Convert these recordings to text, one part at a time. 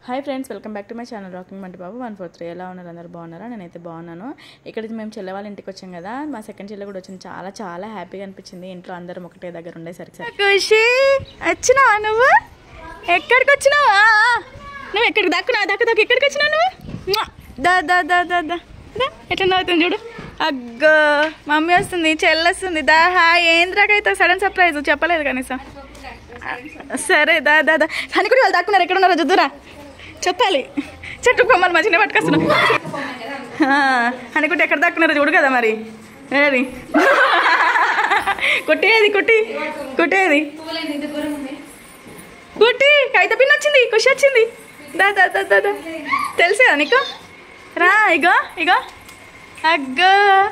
Hi friends welcome back to my channel rocking మంటి బాబు one four three ఎలా ఉన్నారు అందరు బాగున్నారా నేనైతే బాగున్నాను ఇక్కడ మేము చెల్లె వాళ్ళ ఇంటికి వచ్చాం కదా మా సెకండ్ చెల్లె కూడా వచ్చింది చాలా చాలా హ్యాపీగా అనిపించింది ఇంట్లో అందరం ఒకటే దగ్గర ఉండేసరికి సరే ఖుషి వచ్చినావా నువ్వు ఎక్కడికి వచ్చినావా నువ్వు ఎక్కడికి దక్కునా దక్కు దక్కు ఎక్కడికి వచ్చినావు నువ్వు మ్వా! దా దా దా దా దా దా. ఎట్లా నవ్వుతుంది చూడు అగ్గో మమ్మీ వస్తుంది చెల్లి వస్తుంది దా హాయ్ ఏంద్రాకైతే సడన్ సర్ప్రైజ్ చెప్పలేదు కనీసం సరే దా దా దా అని కూడా వాళ్ళు దాక్కున్నారు ఎక్కడ ఉన్నారో చూద్దురా చెప్పాలి చెట్టు కొమ్మలు మంచిగా పట్టుకొస్తున్నాం అనుకుంటే ఎక్కడ దాక్కున్నారో చూడు కదా మరి ఏది కొట్టేది కొట్టి కొట్టేది కుట్టి కైత పిన్ వచ్చింది ఖుషి వచ్చింది దా దా దా దా దా తెలుసా నీకు రా ఇగో ఇగో అగ్గో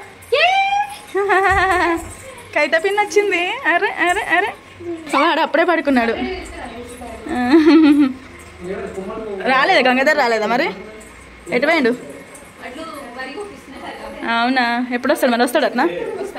కైత పిన్ వచ్చింది అరే అరే అరే వాడు అప్పుడే పడుకున్నాడు రాలేదా గంగాధర్ రాలేదా మరి ఎటు పోయిండు అవునా ఎప్పుడు వస్తాడు మరి వస్తాడు అట్నా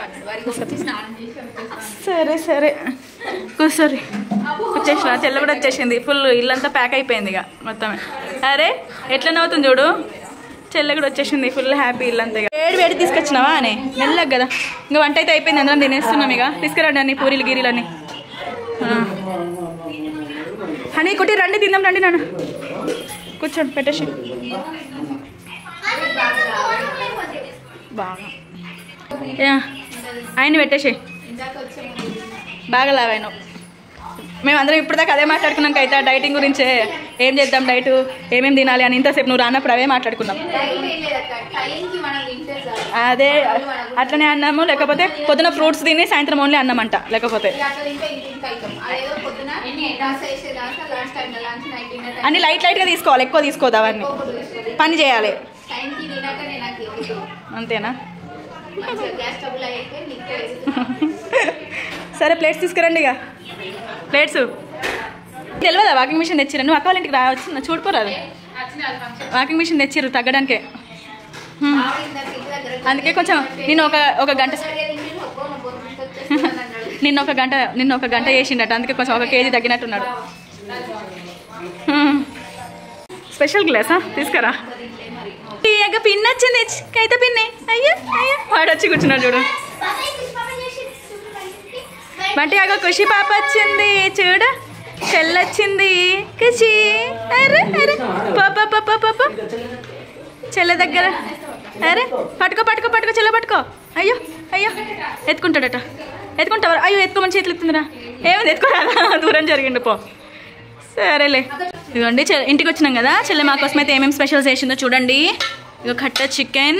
సరే సరే కూర్చోరి వచ్చేసిన చెల్ల కూడా వచ్చేసింది ఫుల్ ఇల్లంతా ప్యాక్ అయిపోయింది ఇక మొత్తమే అరే ఎట్లా నవ్వుతుంది చూడు చెల్లె కూడా వచ్చేసింది ఫుల్ హ్యాపీ ఇల్లంతా ఇక వేడి వేడి తీసుకొచ్చినావా అని మెల్లగా కదా ఇంకా వంట అయితే అయిపోయింది అందరం తినేస్తున్నాం ఇక తీసుకురండి అన్ని పూరీలు గిరీలు అన్ని హనీ కుట్టి రండి తిందాం రండి నాన్న కూర్చోండి పెట్టేసి బాగా యా, ఆయన పెట్టేసి బాగా లావాను మేమందరం ఇప్పటిదాకా అదే మాట్లాడుకున్నాం అయితే డైటింగ్ గురించే ఏం చేద్దాం డైట్ ఏమేమి తినాలి అని ఇంతసేపు నువ్వు రానప్పుడు అవే మాట్లాడుకున్నాం టైంకి మనం తింటే చాలు. అదే అట్లనే అన్నాము లేకపోతే పొద్దున ఫ్రూట్స్ తిని సాయంత్రం ఓన్లీ అన్నమంట లేకపోతే ఇక అట్లా తింటే ఇంత ఇంత అవుతాం. అదేదో పొద్దున డాన్స్ వేసేదాకా last time lunch night dinner time అన్ని లైట్ లైట్గా తీసుకోవాలి ఎక్కువ తీసుకోవద్దు అవన్నీ పని చేయాలి టైంకి తినాక నేను నాకు ఎక్కువ. అంతేనా మంచిగా గ్యాస్ ట్రబుల్ అయితే నీకు వేసుకుంటాను. సరే ప్లేట్స్ తీసుకురండి ఇక ప్లేట్స్ తెలియదా వాకింగ్ మిషన్ తెచ్చిరా నువ్వు అక్క వాళ్ళ ఇంటికి రావచ్చు చూడిపోరాదు వాకింగ్ మిషన్ తెచ్చిర్రు తగ్గడానికే హ్మ్. ఆవిడ ఇందాక ఇంటి దగ్గర అందుకే కొంచెం నేను ఒక ఒక గంట సరిగ్గా తిండి ఒక్కో మా బొమ్మ వచ్చేస్తుంది అన్నాడు. నిన్న ఒక గంట నిన్న ఒక గంట చేసిండట అందుకే కొంచెం ఒక కేజీ తగ్గినట్టున్నాడు హ్మ్. స్పెషల్ గ్లాసా తీసుకురా తీయగా పిన్ వచ్చింది అయితే పిన్ని అయ్యో అయ్యో వాడు వచ్చి కూర్చున్నాడు చూడు బంటి అగో ఖుషి పాప వచ్చింది చూడు చెల్లొచ్చింది ఖుషి అరే అరే పాప పాప పాప చెల్ల దగ్గర అరే పట్టుకో పట్టుకో పట్టుకో చెల్ల పట్టుకో అయ్యో అయ్యో ఎత్తుకుంటాడట ఎత్తుకుంటావా అయ్యో ఎత్తుకోమని చేతులు ఎత్తుందిరా ఏమైంది ఎత్తుకోరాదా దూరం జరిగిండు పో సరేలే ఇదిగోండి చె- ఇంటికి వచ్చినాం కదా చెల్లె మా కోసం అయితే ఏమేమి స్పెషల్స్ చేసిందో చూడండి ఇక కట్ట చికెన్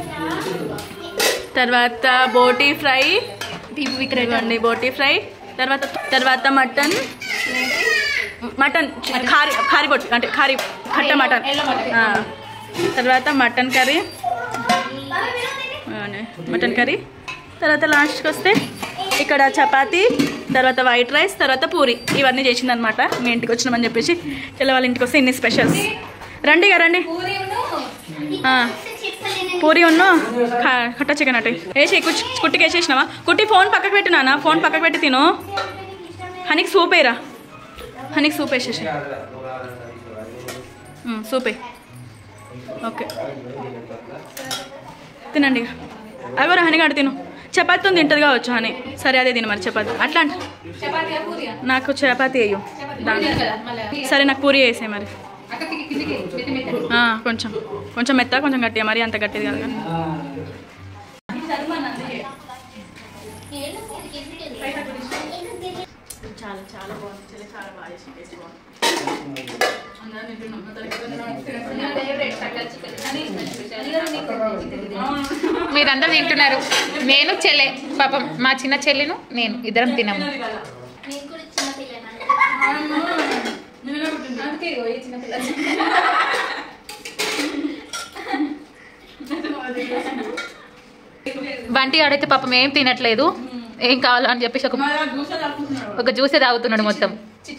తర్వాత బోటీ ఫ్రై ఇదిగోండి బోటీ ఫ్రై తర్వాత తర్వాత మటన్ మటన్ ఖారీ ఖారీ బొట్టు అంటే ఖారీ కట్ట మటన్ ఆ. తర్వాత మటన్ కర్రీ అవునే, మటన్ కర్రీ తర్వాత లాస్ట్కి వస్తే ఇక్కడ చపాతీ తర్వాత వైట్ రైస్ తర్వాత పూరి ఇవన్నీ చేసిందనమాట మీ ఇంటికి వచ్చినామని చెప్పేసి చెల్ల వాళ్ళ ఇంటికి వస్తే ఇన్ని స్పెషల్స్ రండి ఇక రండి ఆ. పూరి ఉన్ను క- కట్ట చికెన్ అటు వేసి కుచ్ కుట్టికి వేసేసినావా కుట్టి ఫోన్ పక్కకు పెట్టు నాన్న ఫోన్ పక్కకు పెట్టి తిను హనీకి సూప్ వేయరా హనీకి సూప్ వేసేసి ఉమ్, సూప్ వేయి ఓకే తినండి ఇక అగోరా హనీ కాడు తిను చపాతీతో తింటుంది కావచ్చు హనీ సరే అదే తిను మరి చపాతీ అట్లా అంట నాకు చపాతీ వేయు దాంట్లో సరే నాకు పూరి వేసే మరి ఆ, కొంచెం కొంచెం మెత్త కొంచెం గట్టిగా మరి అంత గట్టిది కాదు కానీ చాలా చాలా బాగుంది చాలా బాగా చేసి టేస్ట్ బాగుంది మీరందరూ తింటున్నారు నేను చెల్లె పాపం మా చిన్న చెల్లెను నేను ఇద్దరం తినము బంటి ఆడైతే పాపం ఏం తినట్లేదు ఏం కావాలో అని చెప్పేసి ఒక ఒక జ్యూసే తాగుతున్నాడు మొత్తం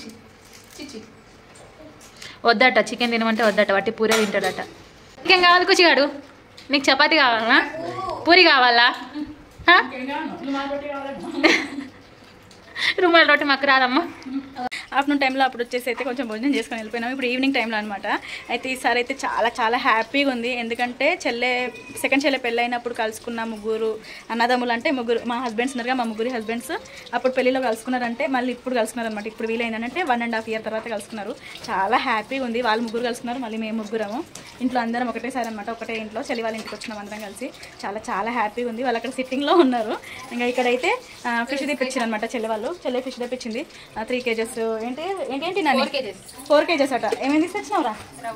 వద్దట చికెన్ తినమంటే వద్దట వాటి పూరే తింటాడట చికెన్ కావాలి కుచిగాడు నీకు చపాతి కావాలా పూరి కావాలా హా? రుమాల రొట్టె మాకు రాదమ్మా ఆఫ్టర్నూన్ టైంలో అప్పుడు వచ్చేసి అయితే కొంచెం భోజనం చేసుకొని వెళ్ళిపోయినాం ఇప్పుడు ఈవినింగ్ టైంలో అనమాట అయితే ఈసారి అయితే చాలా చాలా హ్యాపీగా ఉంది ఎందుకంటే చెల్లె సెకండ్ చెల్లె పెళ్ళి అయినప్పుడు కలుసుకున్న ముగ్గురు అన్నదమ్ములు అంటే ముగ్గురు మా హస్బెండ్స్ ఉన్నారుగా మా ముగ్గురు హస్బెండ్స్ అప్పుడు పెళ్లిలో కలుసుకున్నారంటే మళ్ళీ ఇప్పుడు కలుసుకున్నారు అనమాట ఇప్పుడు వీలైందంటే వన్ అండ్ హాఫ్ ఇయర్ తర్వాత కలుసుకున్నారు చాలా హ్యాపీగా ఉంది వాళ్ళు ముగ్గురు కలుసుకున్నారు మళ్ళీ మేము ముగ్గురము ఇంట్లో అందరం ఒకటేసారి అనమాట ఒకటే ఇంట్లో చెల్లి వాళ్ళ ఇంటికి వచ్చినాం అందరం కలిసి చాలా చాలా హ్యాపీగా ఉంది వాళ్ళు అక్కడ సిట్టింగ్లో ఉన్నారు ఇంకా ఇక్కడైతే ఫిష్ తెప్పించారు అనమాట చెల్లి వాళ్ళు చెల్లి ఫిష్ తెప్పించింది త్రీ కేజెస్ ఏంటి ఏంటి నాని ఫోర్ కేజెస్ అట ఏమేమి తీసుకొచ్చినావురా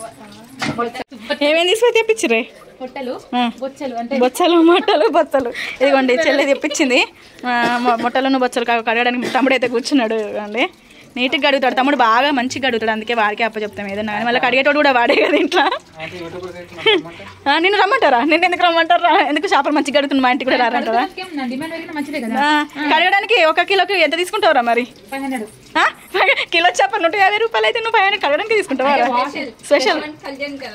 ఏమేమి తీసుకొని తెప్పించిరే పొట్టలు ఆ. బొచ్చలు అంటే బొచ్చలు మొట్టలు బొచ్చలు ఇదిగోండి చెల్లి తెప్పించింది ఆ, మొ- మొట్టలను బొచ్చలు కా- కడగడానికి తమ్ముడు అయితే కూర్చున్నాడు ఇదిగోండి నీట్గా కడుగుతాడు తమ్ముడు బాగా మంచిగా కడుగుతాడు అందుకే వాడికే అప్ప చెప్తాం ఏదన్నా కానీ మళ్ళీ కడిగేటోడు కూడా వాడే కదా ఇంట్లో ఆ, నిన్ను రమ్మంటారా నిన్ను ఎందుకు రమ్మంటారా ఎందుకు చేపలు మంచిగా కడుగుతుంది మా ఇంటికి కూడా రారంటారా నా డిమాండ్ పెరిగిన మంచిదే కదా ఆ, కడగడానికి ఒక కిలోకి ఎంత తీసుకుంటావురా మరి ఫైవ్ హండ్రెడ్ ఆ? కిలో చేప నూట యాభై రూపాయలు అయితే నువ్వు పైన కడగడానికి తీసుకుంటావా స్పెషల్ కళ్యాణ్ కదా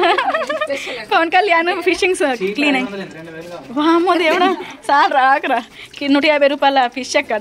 పవన్ కళ్యాణ్ ఫిషింగ్స్ క్లీన్ అయ్యి వామ్మో దేవుడా సార్ రాకరా కి- నూట యాభై రూపాయల ఫిష్ ఎక్కడ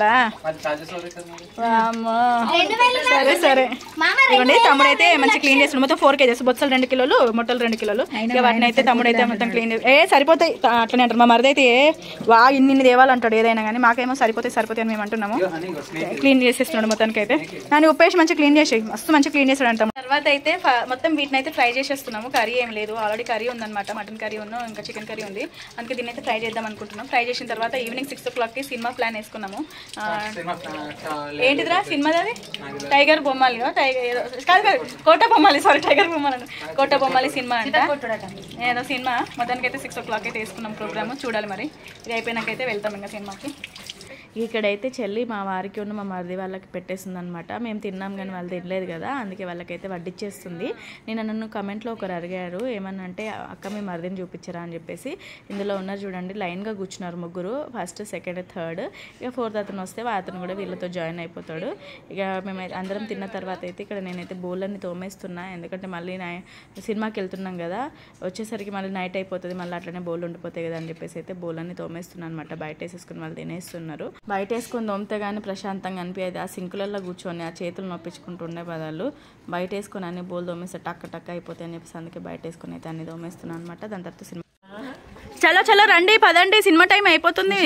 వామ్మో సరే సరే ఇవ్వండి తమ్ముడు అయితే మంచి క్లీన్ చేస్తున్నాడు మొత్తం ఫోర్ కేజెస్ బొచ్చలు రెండు కిలోలు మొట్టలు రెండు కిలోలు ఇక వాటిని అయితే తమ్ముడు అయితే మొత్తం క్లీన్ ఏ సరిపోతాయి తా- అట్లనే అంటారు మా మరిది అయితే ఏ వా ఇన్ని ఇన్ని దేవాలంటాడు ఏదైనా కానీ మాకేమో సరిపోతాయి సరిపోతాయి అని మేము అంటున్నాము క్లీన్ చేసేస్తున్నాడు మొత్తానికి అయితే దాన్ని ఉప్పేసి మంచిగా క్లీన్ చేసి మస్తు మంచిగా క్లీన్ చేస్తాడు అంటాం తర్వాత అయితే ఫ- మొత్తం వీటిని అయితే ఫ్రై చేసేస్తున్నాము కర్రీ ఏం లేదు ఆల్రెడీ కర్రీ ఉందన్నమాట మటన్ కర్రీ ఉన్న ఇంకా చికెన్ కర్రీ ఉంది అందుకే దీన్ని అయితే ఫ్రై చేద్దాం అనుకుంటున్నాం ఫ్రై చేసిన తర్వాత ఈవినింగ్ సిక్స్ ఓ క్లాక్కి సినిమా ప్లాన్ వేసుకున్నాము ఆ, ఏంటిదిరా సినిమాది అది టైగర్ బొమ్మాలి టైగర్ ఏదో కాదు కాదు కోట బొమ్మాలి సారీ టైగర్ బొమ్మాలి కోట బొమ్మాలి సినిమా అంట ఏదో సినిమా మొత్తానికి అయితే సిక్స్ ఓ క్లాక్ అయితే వేసుకున్నాం ప్రోగ్రామ్ చూడాలి మరి ఇది అయిపోయినాకైతే వెళ్తాం ఇంకా సినిమాకి ఇక్కడైతే చెల్లి మా వారికి ఉన్న మా మరిది వాళ్ళకి పెట్టేస్తుంది అనమాట మేము తిన్నాం కానీ వాళ్ళు తినలేదు కదా అందుకే వాళ్ళకైతే వడ్డిచ్చేస్తుంది నేను నన్ను కమెంట్లో ఒకరు అడిగారు ఏమన్నంటే అక్క మీ మరిదిని చూపించరా అని చెప్పేసి ఇందులో ఉన్నారు చూడండి లైన్గా కూర్చున్నారు ముగ్గురు ఫస్ట్ సెకండ్ థర్డ్ ఇక ఫోర్త్ అతను వస్తే అతను కూడా వీళ్ళతో జాయిన్ అయిపోతాడు ఇక మేము అందరం తిన్న తర్వాత అయితే ఇక్కడ నేనైతే బోళ్ళని తోమేస్తున్నా ఎందుకంటే మళ్ళీ నా సినిమాకి వెళ్తున్నాం కదా వచ్చేసరికి మళ్ళీ నైట్ అయిపోతుంది మళ్ళీ అట్లనే బోల్ ఉండిపోతాయి కదా అని చెప్పేసి అయితే బోళ్ళని తోమేస్తున్నాను అనమాట బయట వేసేసుకుని వాళ్ళు తినేస్తున్నారు బయట వేసుకొని తోమితే కానీ ప్రశాంతంగా అనిపించేది ఆ సింకులలో కూర్చొని ఆ చేతులు నొప్పించుకుంటుండే బదులు బయట వేసుకొని అన్ని బోల్ తోమేస్తే టక్క టక్క అయిపోతాయి అని చెప్పేసి అందుకే బయట వేసుకొని అయితే అన్ని తోమేస్తున్నాను అనమాట దాని తర్వాత సినిమా చలో చలో రండి పదండి సినిమా టైం అయిపోతుంది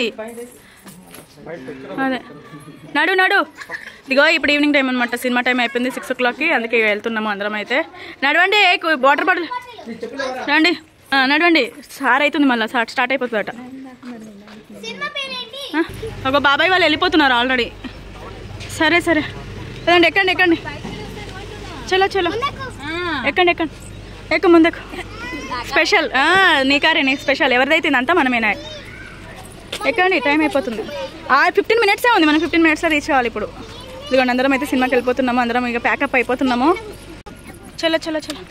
అదే నడు నడు ఇదిగో ఇప్పుడు ఈవినింగ్ టైం అనమాట సినిమా టైం అయిపోయింది సిక్స్ ఓ క్లాక్కి అందుకే వెళ్తున్నాము అందరం అయితే నడవండి ఏ వాటర్ బాటిల్ రండి ఆ, నడవండి సార్ అవుతుంది మళ్ళీ సార్ స్టార్ట్ అయిపోతుందట ఆ, ఒక బాబాయ్ వాళ్ళు వెళ్ళిపోతున్నారు ఆల్రెడీ సరే సరే అదండి ఎక్కండి ఎక్కండి చలో చలో ఎక్కండి ఎక్కండి ఎక్క ముందుకు స్పెషల్ ఆ, నీ కారే నీ స్పెషల్ ఎవరిదైతే అంతా మనమేనా ఎక్కండి టైం అయిపోతుంది ఫిఫ్టీన్ మినిట్సే ఉంది మనం ఫిఫ్టీన్ మినిట్స్లో రీచ్ కావాలి ఇప్పుడు ఇదిగోండి అందరం అయితే సినిమాకి వెళ్ళిపోతున్నాము అందరం ఇక ప్యాకప్ అయిపోతున్నాము చలో చలో చలో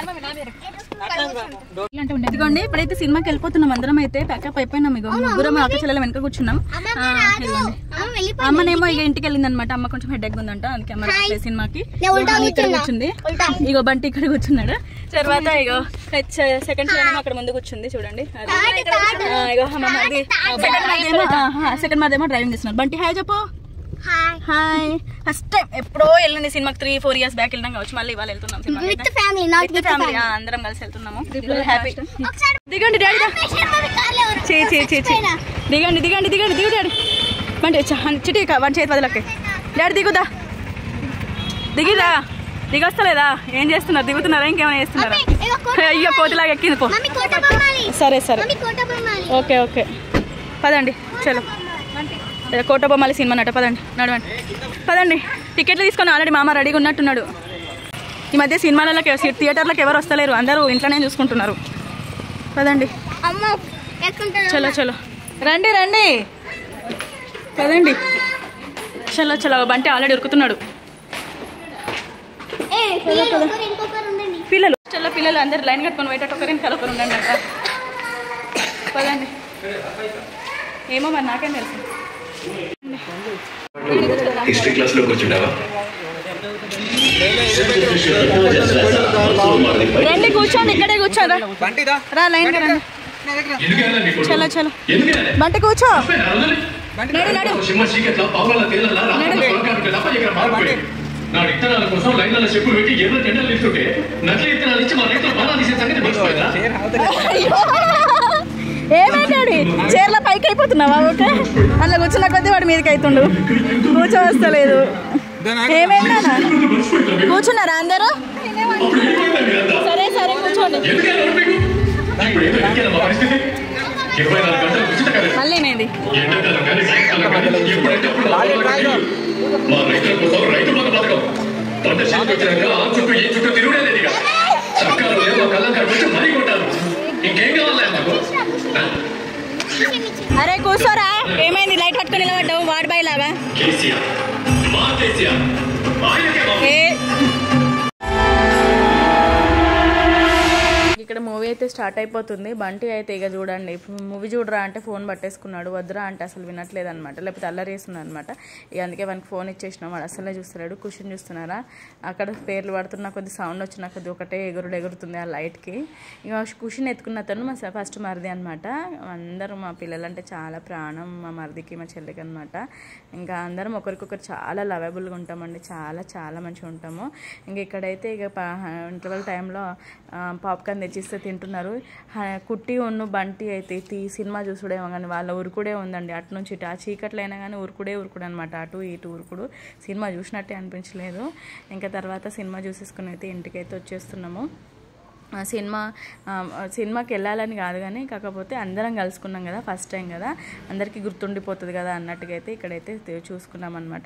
ఇలాంటి ఉండే ఇదిగోండి ఇప్పుడైతే సినిమాకి వెళ్ళిపోతున్నాం అందరం అయితే ప్యాకప్ అయిపోయినాం ఇక ముగ్గురం అక్క చెల్లెల వెనక కూర్చున్నాం ఆ, ఇదిగోండి అమ్మనేమో ఇక ఇంటికి వెళ్ళింది అనమాట అమ్మ కొంచెం హెడ్ ఉందంట అందుకే అమ్మ రావట్లేదు సినిమాకి అమ్మ ఇక్కడ కూర్చుంది ఇగో బంటి ఇక్కడ కూర్చున్నాడు తర్వాత ఇగో సెకండ్ చెల్లెమో అక్కడ ముందు కూర్చుంది చూడండి అది. ఆ, ఇగో అమ్మ అది సెకండ్ మాదేమో డ్రైవింగ్ చేస్తున్నారు బంటి హాయ్ చెప్పు హాయ్ ఫస్ట్ టైం ఎప్పుడో వెళ్ళింది సినిమాకి త్రీ ఫోర్ ఇయర్స్ బ్యాక్ వెళ్ళినాం కావచ్చు మళ్ళీ ఇవాళ వెళ్తున్నాం సినిమాకి with family not with family అందరం కలిసి వెళ్తున్నాము హ్యాపీ దిగండి డాడీ చే చే చే చే దిగండి దిగండి దిగండి దిగు డాడీ బండి చిటి వన్ చేతి వదలకే డాడీ దిగుదా దిగిదా దిగొస్తలేదా ఏం చేస్తున్నారు దిగుతున్నారా ఇంకేమైనా చేస్తున్నారా అయ్యో కోతిలాగా ఎక్కింది పో మమ్మీ కోట బొమ్మాలి సరే సరే మమ్మీ కోట బొమ్మాలి ఓకే ఓకే పదండి చలో ఏ, కోట బొమ్మల సినిమా నట పదండి నడవండి పదండి టికెట్లు తీసుకొని ఆల్రెడీ మామ రెడీగా ఉన్నట్టున్నాడు ఈ మధ్య సినిమాలకు థియేటర్లకు ఎవరు వస్తలేరు అందరూ ఇంట్లోనే చూసుకుంటున్నారు పదండి అమ్మ ఎక్కుంటాను చలో చలో రండి రండి పదండి చలో చలో బంటి ఆల్రెడీ ఉరుకుతున్నాడు ఏ పిల్లలు ఒకరు ఇంకొకరు ఉండండి పిల్లలు చలో పిల్లలు అందరు లైన్ కట్టుకొని పోయేటట్టు ఒకరి వెనకాల ఒకరు ఉండండి అక్క పదండి ఏమో మరి నాకేం తెలుసు హిస్టరీ క్లాస్లో కూర్చుంటావా రండి కూర్చోండి ఇక్కడే కూర్చోరా రా లైన్ గా రండి చలో చలో బంటి కూర్చో నడు నడు సింహ చీకట్లో పావుల తేలలా రాత్రి నడు. కొనకానికి తప్ప ఇక్కడ మారిపోయింది నాడు ఇత్తనాల కోసం లైన్ల చెప్పు పెట్టి ఎర్ర టెండర్లు ఇస్తుంటే నకిలీ ఇత్తనాలు ఇచ్చి మా రైతుల బాగా తీసే సంగతి మర్చిపోయిందా ఏమైనాడు చీరల పైకి అయిపోతున్నావా ఓకే అట్లా కూర్చున్న కొద్దీ వాడి మీదకి అవుతుండు కూర్చోవస్తలేదు ఏమైందా కూర్చున్నారా అందరూ అప్పుడు వెళ్ళిపోయిందా మీరంతా సరే సరే కూర్చోండి ఎందుకైనా మీకు ఇప్పుడు ఏదో ఎక్కేనా మా పరిస్థితి ఇరవై నాలుగు గంటలు ఉచిత కరెంట్ మళ్ళీ ఏమైంది ఎండాకాలం కానీ సాయంకాలం కానీ ఎప్పుడంటే అప్పుడు లాభాలకు నీళ్లు. మా రైతుల కోసం రైతు బంధు పథకం పంట చేతికి వచ్చినాక ఆ చుట్టూ ఈ చుట్టూ తిరుగుడే లేదు ఇక సర్కారు ఏమో కళ్ళం కనిపించి మరీ కొట్టారు ఇంకేం కావాలా మాకు ఆ? అరే కూర్చోరా ఏమైంది లైట్ పట్టుకొని నిలబడ్డావు వాడి బాయ్ లాగా కేసీఆర్ మా కేసీఆర్ ఆయనకే మా ఏ ఇక్కడ మూవీ అయితే స్టార్ట్ అయిపోతుంది బంటి అయితే ఇక చూడండి మూవీ చూడరా అంటే ఫోన్ పట్టేసుకున్నాడు వద్దురా అంటే అసలు వినట్లేదు అనమాట లేకపోతే అల్లరి చేస్తున్నాడు అనమాట ఇక అందుకే వానికి ఫోన్ ఇచ్చేసినాం వాడు అసలే చూస్తున్నాడు కుషన్ చూస్తున్నారా అక్కడ పేర్లు పడుతున్న కొద్ది సౌండ్ వచ్చిన కొద్ది ఒకటే ఎగురుడు ఎగురుతుంది ఆ లైట్కి ఇక కుషన్ ఎత్తుకున్న అతను మా ఫస్ట్ మరిది అనమాట అందరూ మా పిల్లలంటే చాలా ప్రాణం మా మరిదికి మా చెల్లికి అనమాట ఇంకా అందరం ఒకరికొకరు చాలా లవబుల్గా ఉంటామండి చాలా చాలా మంచిగా ఉంటాము ఇంక ఇక్కడైతే ఇక ఇంటర్వెల్ టైంలో పాప్కార్న్ తెచ్చిస్తే తింటున్నారు హ, కుట్టి ఉన్ను బంటి అయితే ఈ సినిమా చూసుడేమో కానీ వాళ్ళ ఉరుకుడే ఉందండి అటు నుంచి ఇటు ఆ చీకట్లో అయినా కానీ ఉరుకుడే ఉరుకుడు అనమాట అటు ఇటు ఉరుకుడు సినిమా చూసినట్టే అనిపించలేదు ఇంకా తర్వాత సినిమా చూసేసుకుని అయితే ఇంటికైతే వచ్చేస్తున్నాము ఆ సినిమా ఆ, సినిమాకి వెళ్ళాలని కాదు కానీ కాకపోతే అందరం కలుసుకున్నాం కదా ఫస్ట్ టైం కదా అందరికీ గుర్తుండిపోతుంది కదా అన్నట్టుగా అయితే ఇక్కడైతే తే- చూసుకున్నాం అనమాట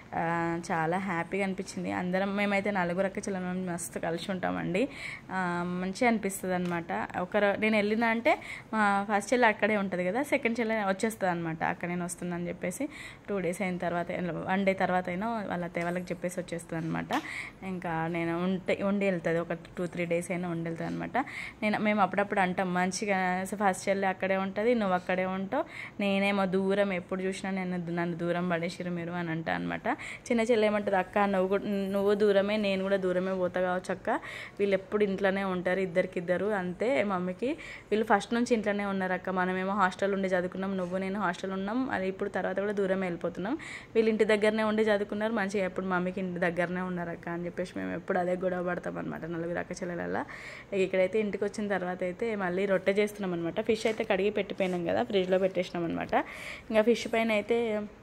చాలా హ్యాపీగా అనిపించింది అందరం మేమైతే నలుగురు అక్క చెల్లెలు మస్తు కలిసి ఉంటామండి ఆ, మంచిగా అనిపిస్తుంది అనమాట ఒకరు నేను వెళ్ళినా అంటే మా ఫస్ట్ చెల్లె అక్కడే ఉంటుంది కదా సెకండ్ చెల్లె వచ్చేస్తుంది అనమాట అక్కడ నేను వస్తుందని చెప్పేసి టూ డేస్ అయిన తర్వాత వన్ డే తర్వాత అయినా వాళ్ళ అత్తయ్య వాళ్ళకి చెప్పేసి వచ్చేస్తుంది అనమాట ఇంకా నేను ఉంటే ఉండి వెళ్తుంది ఒక టూ త్రీ డేస్ అయినా ఉండి వెళ్తుంది అనమాట నేను మేము అప్పుడప్పుడు అంటాం మంచిగా ఫస్ట్ చెల్లి అక్కడే ఉంటుంది నువ్వు అక్కడే ఉంటావు నేనేమో దూరం ఎప్పుడు చూసినా నేను నన్ను దూరం పడేసిరు మీరు అని అంటా అనమాట చిన్న చెల్లి ఏమంటుంది అక్క నువ్వు కూడా నువ్వు దూరమే నేను కూడా దూరమే పోతా కావచ్చు అక్క వీళ్ళు ఎప్పుడు ఇంట్లోనే ఉంటారు ఇద్దరికిద్దరు అంతే మమ్మీకి వీళ్ళు ఫస్ట్ నుంచి ఇంట్లోనే ఉన్నారు అక్క మనమేమో హాస్టల్ ఉండి చదువుకున్నాం నువ్వు నేను హాస్టల్ ఉన్నాం అది ఇప్పుడు తర్వాత కూడా దూరమే వెళ్ళిపోతున్నాం వీళ్ళు ఇంటి దగ్గరనే ఉండి చదువుకున్నారు మంచిగా ఎప్పుడు మమ్మీకి ఇంటి దగ్గరనే ఉన్నారు అక్క అని చెప్పేసి మేము ఎప్పుడు అదే గొడవ పడతాం అనమాట నలుగురు అక్క చెల్లెలల్లా ఇక్కడైతే ఇంటికి వచ్చిన తర్వాత అయితే మళ్ళీ రొట్టె చేస్తున్నాం అనమాట ఫిష్ అయితే కడిగి పెట్టిపోయినాం కదా ఫ్రిడ్జ్లో పెట్టేసినాం అనమాట ఇంకా ఫిష్ పైన అయితే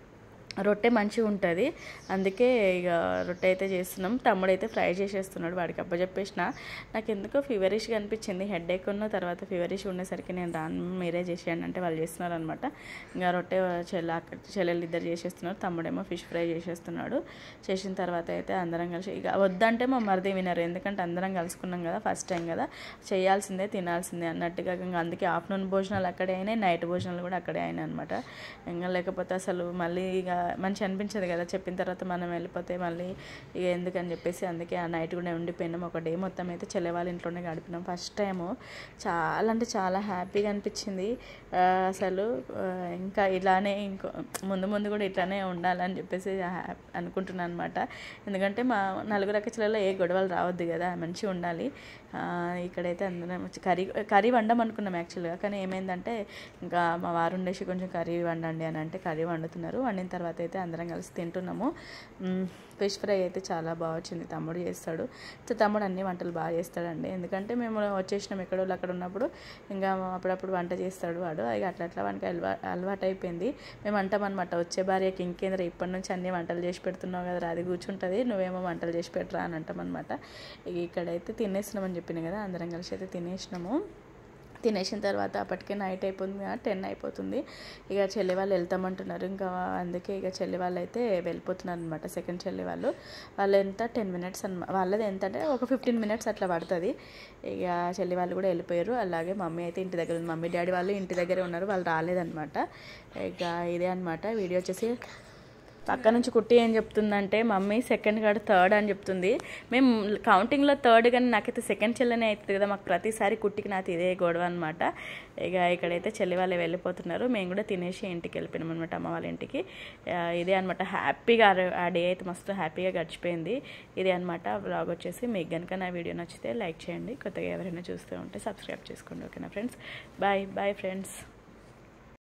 రొట్టె మంచిగా ఉంటుంది అందుకే ఇక రొట్టె అయితే చేస్తున్నాం తమ్ముడు అయితే ఫ్రై చేసేస్తున్నాడు వాడికి అప్పచెప్పేసిన నాకు ఎందుకో ఫీవరిష్గా అనిపించింది హెడ్ ఏక్ ఉన్న తర్వాత ఫీవరిష్ ఉండేసరికి నేను రాను మీరే చేసేయండి అంటే వాళ్ళు చేస్తున్నారు అనమాట ఇంకా రొట్టె చెల్ల అక్క చెల్లెలు ఇద్దరు చేసేస్తున్నారు తమ్ముడేమో ఫిష్ ఫ్రై చేసేస్తున్నాడు చేసిన తర్వాత అయితే అందరం కలిసి ఇక వద్దంటే మా మరిది వినరు ఎందుకంటే అందరం కలుసుకున్నాం కదా ఫస్ట్ టైం కదా చేయాల్సిందే తినాల్సిందే అన్నట్టుగా ఇంకా అందుకే ఆఫ్టర్నూన్ భోజనాలు అక్కడే అయినాయి నైట్ భోజనాలు కూడా అక్కడే అయినాయి అనమాట ఇంకా లేకపోతే అసలు మళ్ళీ ఇక మంచి అనిపించదు కదా చెప్పిన తర్వాత మనం వెళ్ళిపోతే మళ్ళీ ఇక ఎందుకని చెప్పేసి అందుకే ఆ నైట్ కూడా ఉండిపోయినాం ఒక డే మొత్తం అయితే చెల్లె వాళ్ళ ఇంట్లోనే గడిపినాం ఫస్ట్ టైము చాలా అంటే చాలా హ్యాపీగా అనిపించింది ఆ, అసలు ఆ, ఇంకా ఇలానే ఇంకో ముందు ముందు కూడా ఇట్లానే ఉండాలని చెప్పేసి హ్యా- అనుకుంటున్నాను అనమాట ఎందుకంటే మా నలుగురు అక్కచెలలో ఏ గొడవలు రావద్దు కదా మంచిగా ఉండాలి ఆ, ఇక్కడైతే అందరం వచ్చి కర్రీ కర్రీ వండమనుకున్నాం అనుకున్నాం యాక్చువల్గా కానీ ఏమైందంటే ఇంకా మా వారు ఉండేసి కొంచెం కర్రీ వండండి అని అంటే కర్రీ వండుతున్నారు వండిన తర్వాత అయితే అందరం కలిసి తింటున్నాము మ్, ఫిష్ ఫ్రై అయితే చాలా బాగా వచ్చింది తమ్ముడు చేస్తాడు సో తమ్ముడు అన్ని వంటలు బాగా చేస్తాడండి ఎందుకంటే మేము వచ్చేసినాం ఎక్కడో అక్కడ ఉన్నప్పుడు ఇంకా అప్పుడప్పుడు వంట చేస్తాడు వాడు ఇక అట్లా అట్లా వానికి అలవా అలవాటు అయిపోయింది మేము అంటాం అనమాట వచ్చే భార్యకి ఇంకేంద్ర ఇప్పటి నుంచి అన్ని వంటలు చేసి పెడుతున్నావు కదా అది కూర్చుంటుంది నువ్వేమో వంటలు చేసి పెట్టరా అని అంటాం అనమాట ఇక్కడైతే తినేస్తున్నామని చెప్పిన కదా అందరం కలిసి అయితే తినేసినాము తినేసిన తర్వాత అప్పటికే నైట్ అయిపోతుంది కదా టెన్ అయిపోతుంది ఇక చెల్లి వాళ్ళు వెళ్తామంటున్నారు ఇంకా అందుకే ఇక చెల్లి వాళ్ళు అయితే వెళ్ళిపోతున్నారు అనమాట సెకండ్ చెల్లి వాళ్ళు వాళ్ళు ఎంత టెన్ మినిట్స్ అనమాట వాళ్ళది ఎంత అంటే ఒక ఫిఫ్టీన్ మినిట్స్ అట్లా పడుతుంది ఇక చెల్లి వాళ్ళు కూడా వెళ్ళిపోయారు అలాగే మమ్మీ అయితే ఇంటి దగ్గర ఉంది మమ్మీ డాడీ వాళ్ళు ఇంటి దగ్గరే ఉన్నారు వాళ్ళు రాలేదన్నమాట ఇక ఇదే అనమాట వీడియో వచ్చేసి పక్క నుంచి కుట్టి ఏం చెప్తుందంటే మమ్మీ సెకండ్ కాదు థర్డ్ అని చెప్తుంది మేము కౌంటింగ్లో థర్డ్ కానీ నాకైతే సెకండ్ చెల్లెనే అవుతుంది కదా మాకు ప్రతిసారి కుట్టికి నాకు ఇదే గొడవ అనమాట ఇక ఇక్కడైతే చెల్లి వాళ్ళే వెళ్ళిపోతున్నారు మేము కూడా తినేసి ఇంటికి వెళ్ళిపోయినాం అనమాట అమ్మ వాళ్ళ ఇంటికి ఆ, ఇదే అనమాట హ్యాపీగా ఆ రో- ఆ డే అయితే మస్తు హ్యాపీగా గడిచిపోయింది ఇదే అనమాట బ్లాగ్ వచ్చేసి మీకు కనుక నా వీడియో నచ్చితే లైక్ చేయండి కొత్తగా ఎవరైనా చూస్తూ ఉంటే సబ్స్క్రైబ్ చేసుకోండి ఓకేనా ఫ్రెండ్స్ బాయ్ బాయ్ ఫ్రెండ్స్